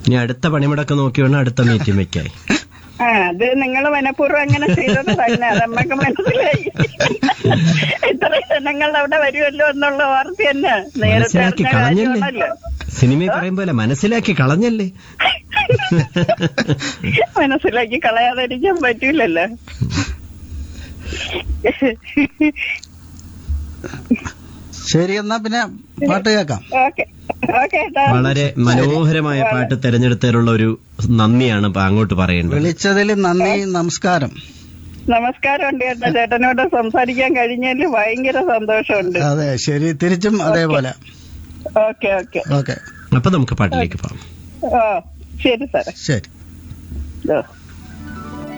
ഇനി അടുത്ത പണിമുടക്ക് നോക്കി വേണം അടുത്ത മീറ്റിംഗ് വെക്കായി ആ അത് നിങ്ങൾ മനഃപൂർവ്വം അങ്ങനെ ചെയ്തത് തന്നെ അത് നമ്മക്ക് മനസ്സിലായി ഇത്ര ജനങ്ങൾ അവിടെ വരുമല്ലോ എന്നുള്ള വാർത്ത തന്നെ നേരത്തെ മനസ്സിലാക്കി അറിഞ്ഞ കളഞ്ഞല്ലേ കാര്യമാണല്ലോ സിനിമയിൽ പറയും പോലെ മനസ്സിലാക്കി കളഞ്ഞല്ലേ മനസ്സിലാക്കി കളയാതിരിക്കാൻ പറ്റൂലല്ലോ ശരി എന്നാ പിന്നെ പാട്ട് കേൾക്കാം ഓക്കെ ഓക്കെ വളരെ മനോഹരമായ പാട്ട് തെരഞ്ഞെടുത്തതിനുള്ള ഒരു നന്ദിയാണ് ഇപ്പൊ അങ്ങോട്ട് പറയേണ്ടത് വിളിച്ചതിൽ നന്ദി നമസ്കാരം നമസ്കാരം ഉണ്ട് ചേട്ടാ ചേട്ടനോട് സംസാരിക്കാൻ കഴിഞ്ഞതിൽ ഭയങ്കര സന്തോഷമുണ്ട് അതെ ശരി തിരിച്ചും അതേപോലെ ഓക്കെ ഓക്കെ ഓക്കെ അപ്പൊ നമുക്ക് പാട്ടിലേക്ക് പോകാം ഓ ശരി സാറേ ശരി ഓ